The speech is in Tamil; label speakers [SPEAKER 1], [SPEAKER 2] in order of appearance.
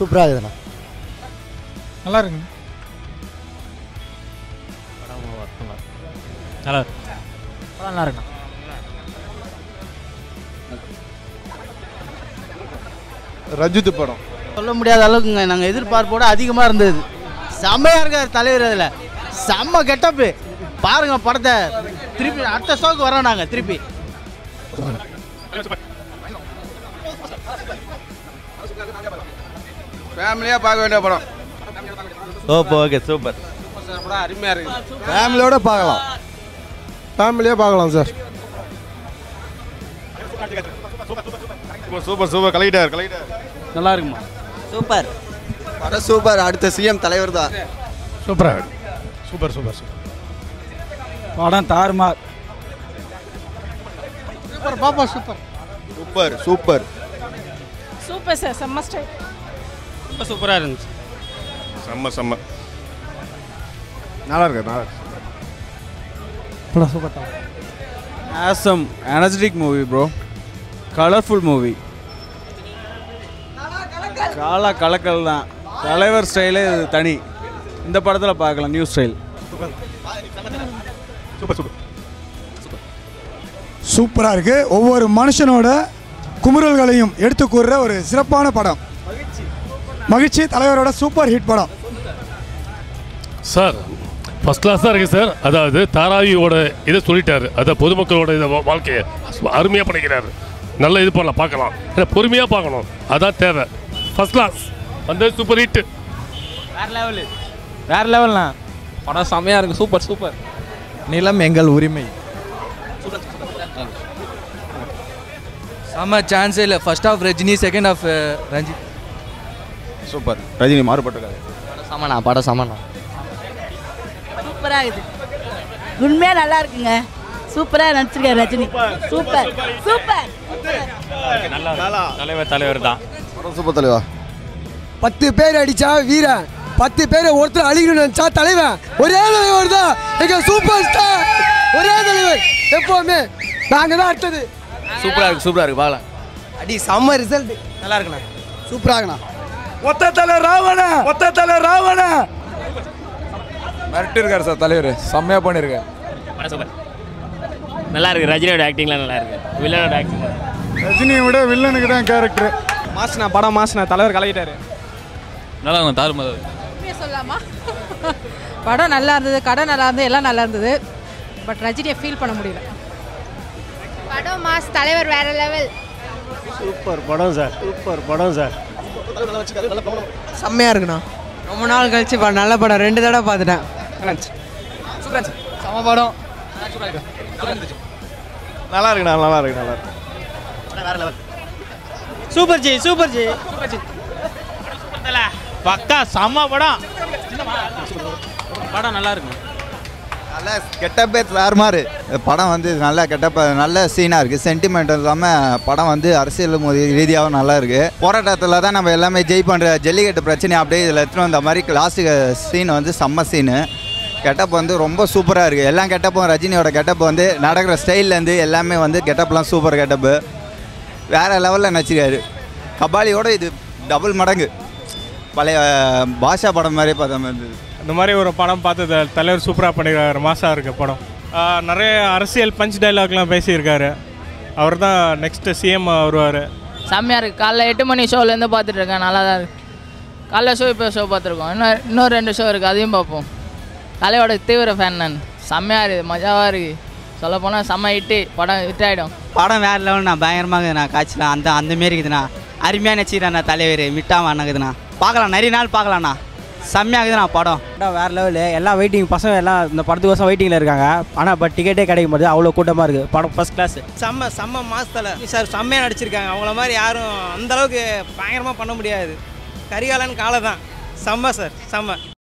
[SPEAKER 1] சூப்பராக இருக்குதுண்ணா
[SPEAKER 2] நல்லா இருக்குங்க
[SPEAKER 3] நல்லா
[SPEAKER 4] படம் நல்லா இருக்குண்ணா
[SPEAKER 5] ரஜித் படம்
[SPEAKER 4] சொல்ல முடியாத அளவுக்குங்க நாங்கள் எதிர்பார்ப்போட அதிகமாக இருந்தது செம்மையாக இருக்கார் தலைவர் அதில் செம்ம கெட்டப்பு பாருங்க படத்தை திருப்பி அடுத்த ஷோக்கு வரோம் நாங்கள் திருப்பி
[SPEAKER 5] ஃபேமிலியாக பார்க்க வேண்டிய படம்
[SPEAKER 3] ஓப்போ ஓகே சூப்பர்
[SPEAKER 5] படம் அருமையாக இருக்குது
[SPEAKER 1] ஃபேமிலியோட பார்க்கலாம்
[SPEAKER 5] ஃபேமிலியாக பார்க்கலாம் sir super super collector collector
[SPEAKER 4] நல்லா இருக்குமா
[SPEAKER 1] சூப்பர் படம் சூப்பர் அடுத்த சிஎம் தலைவர் தான்
[SPEAKER 2] சூப்பராக சூப்பர் சூப்பர் சூப்பர்
[SPEAKER 4] படம் தாறுமார்
[SPEAKER 2] சூப்பர் பாப்பா super
[SPEAKER 5] super super
[SPEAKER 6] super sir செம்ம ஸ்டைல்
[SPEAKER 3] ரொம்ப சூப்பராக இருந்துச்சு
[SPEAKER 5] செம்ம செம்ம நல்லா இருக்கு நல்லா இருக்கு
[SPEAKER 2] படம் சூப்பர் தான்
[SPEAKER 7] awesome energetic movie bro colourful movie Kaala கலக்கல் தான் தலைவர் ஸ்டைலே இது தனி இந்த படத்தில் பார்க்கலாம் நியூ ஸ்டைல்
[SPEAKER 5] சூப்பர் சூப்பர்
[SPEAKER 8] சூப்பராக இருக்குது ஒவ்வொரு மனுஷனோட குமுறல்களையும் எடுத்து கூறுற ஒரு சிறப்பான படம் மகிழ்ச்சி தலைவரோட சூப்பர் ஹிட் படம்
[SPEAKER 9] சார் ஃபஸ்ட் கிளாஸாக இருக்குது சார் அதாவது தாராவியோட இதை சொல்லிட்டாரு அதாவது பொதுமக்களோட இதை வா- வாழ்க்கையை அருமையாக பண்ணிக்கிறாரு நல்ல இது பண்ணலாம் பார்க்கலாம் ஏன்னா பொறுமையாக பார்க்கணும் அதான் தேவை ஃபஸ்ட் கிளாஸ் வந்து சூப்பர் ஹிட்
[SPEAKER 4] வேற லெவலு வேற லெவல்ண்ணா படம் செம்மையாக இருக்கு சூப்பர் சூப்பர்
[SPEAKER 1] நிலம் எங்கள் உரிமை
[SPEAKER 7] செம்ம சான்ஸே இல்லை first half Rajini second half Ranjith
[SPEAKER 5] super Rajini மாறுபட்டிருக்காரு
[SPEAKER 4] படம் சமண்ணா படம் சமண்ணா
[SPEAKER 6] சூப்பராக இருக்குது உண்மையாக நல்லா இருக்குங்க சூப்பராக நடிச்சிருக்காரு ரஜினி சூப்பர் சூப்பர்
[SPEAKER 3] தலைவர் தலைவர் தான்
[SPEAKER 5] படம் சூப்பர் தலைவா
[SPEAKER 1] பத்து பேர் அடிச்சா வீரன் பத்து பேர் ஒருத்தர் அழிக்கணும்னு நினைச்சா தலைவன் ஒரே தலைவர் தான் எங்க சூப்பர் ஸ்டார் ஒரே தலைவர் எப்பவுமே நாங்க தான் அடுத்தது
[SPEAKER 7] சூப்பராக இருக்கு சூப்பராக இருக்கு பார்க்கலாம்
[SPEAKER 1] அடி செம்ம ரிசல்ட்
[SPEAKER 4] நல்லா இருக்குண்ணா
[SPEAKER 1] சூப்பராகண்ணா
[SPEAKER 7] ஒத்த தலை ராவண ஒத்த தலை ராவண மிரட்டி இருக்காரு சார் தலைவர் செம்மையாக பண்ணியிருக்காரு
[SPEAKER 3] படம் சூப்பர் நல்லா இருக்கு ரஜினியோட ஆக்டிங்லாம் நல்லா இருக்கு வில்லனோட ஆக்டிங்
[SPEAKER 8] ரஜினியை விட வில்லனுக்கு தான் கேரக்டர்
[SPEAKER 4] மாசுண்ணா படம் மாசுண்ணா தலைவர் கலக்கிட்டாரு
[SPEAKER 7] நல்லா இருக்கும் தாறுமாறு
[SPEAKER 6] உண்மையை சொல்லலாமா படம் நல்லா இருந்தது கடை நல்லா இருந்தது எல்லாம் நல்லா இருந்தது பட் ரஜினியை ஃபீல் பண்ண முடியல
[SPEAKER 10] படம் மாஸ் தலைவர் வேற லெவல்
[SPEAKER 1] சூப்பர் படம் சார் சூப்பர் படம் சார் செம்மையா இருக்குண்ணா
[SPEAKER 4] ரொம்ப நாள் கழிச்சு படம் நல்ல படம் ரெண்டு தடவை பார்த்துட்டேன்
[SPEAKER 7] செம்ம படம்
[SPEAKER 5] நல்லா இருக்குண்ணா நல்லா இருக்கு நல்லா இருக்கு
[SPEAKER 4] super ji super ji super ji பக்கா செம்ம படம் படம் நல்லா இருக்கும்
[SPEAKER 1] நல்ல கெட்டப்பே தாறுமாறு படம் வந்து நல்ல கெட்டப்ப நல்ல சீனாக இருக்குது சென்டிமெண்ட் இல்லாமல் படம் வந்து அரசியல் மோதி ரீதியாகவும் நல்லா இருக்குது போராட்டத்தில் தான் நம்ம எல்லாமே ஜெய் பண்ணுற ஜல்லிக்கட்டு பிரச்சனை அப்படியே இதில் எடுத்துகிட்டு வந்த மாதிரி லாஸ்ட்டு சீன் வந்து செம்ம சீனு கெட்டப் வந்து ரொம்ப சூப்பராக இருக்குது எல்லா கெட்டப்பும் ரஜினியோட கெட்டப் வந்து நடக்கிற ஸ்டைல்லேருந்து எல்லாமே வந்து கெட்டப்லாம் சூப்பர் கெட்டப்பு வேறு லெவலில் நடிச்சிருக்காரு கபாலியோட இது டபுள் மடங்கு பழைய பாஷா படம் மாதிரி பார்த்த மாதிரி இருந்தது
[SPEAKER 2] இந்த மாதிரி ஒரு படம் பார்த்து த- தலைவர் சூப்பராக பண்ணியிருக்காரு மாசாக இருக்கு படம் ஆஹ் நிறைய அரசியல் பஞ்ச் டைலாக்லாம் பேசியிருக்காரு அவர் தான் நெக்ஸ்ட்டு சிஎம் வருவார்
[SPEAKER 6] செம்மையாக இருக்குது காலைல எட்டு மணி ஷோலேருந்து பார்த்துட்டு இருக்கேன் நல்லா தான் இருக்கு காலைல ஷோ இப்போ ஷோ பார்த்துருக்கோம் இன்னும் இன்னும் ரெண்டு ஷோ இருக்குது அதையும் பார்ப்போம் தலையோட தீவிர ஃபேன் நான் செம்மையாக இருக்குது மஜாவாக இருக்குது சொல்லப்போனால் செம்ம ஹிட்டு படம் ஹிட் ஆகிடும்
[SPEAKER 4] படம் வேற லெவல்ண்ணா பயங்கரமாக இருக்குதுண்ணா காட்சிலாம் அந்த அந்த மாரி இருக்குதுண்ணா அருமையாக நடிச்சிக்கிறாண்ணா தலைவர் மிட்டாம அண்ணகுதுண்ணா பார்க்கலாம் நிறைய நாள் பார்க்கலாண்ணா செம்மையாக இருக்குதுண்ணா படம் படம் வேறு லெவலு எல்லாம் வெயிட்டிங் பசங்க எல்லாம் இந்த படத்துக்கோசம் வெயிட்டிங்கில் இருக்காங்க ஆனால் பட் டிக்கெட்டே கிடைக்க மாட்டேது அவ்வளோ கூட்டமாக இருக்குது படம் ஃபஸ்ட் கிளாஸ் செம்ம செம்ம மாசத்தில் சார் செம்மையாக நடிச்சிருக்காங்க அவங்கள மாதிரி யாரும் அந்த அளவுக்கு பயங்கரமாக பண்ண முடியாது கரிகாலன் காலை தான் செம்ம சார் செம்ம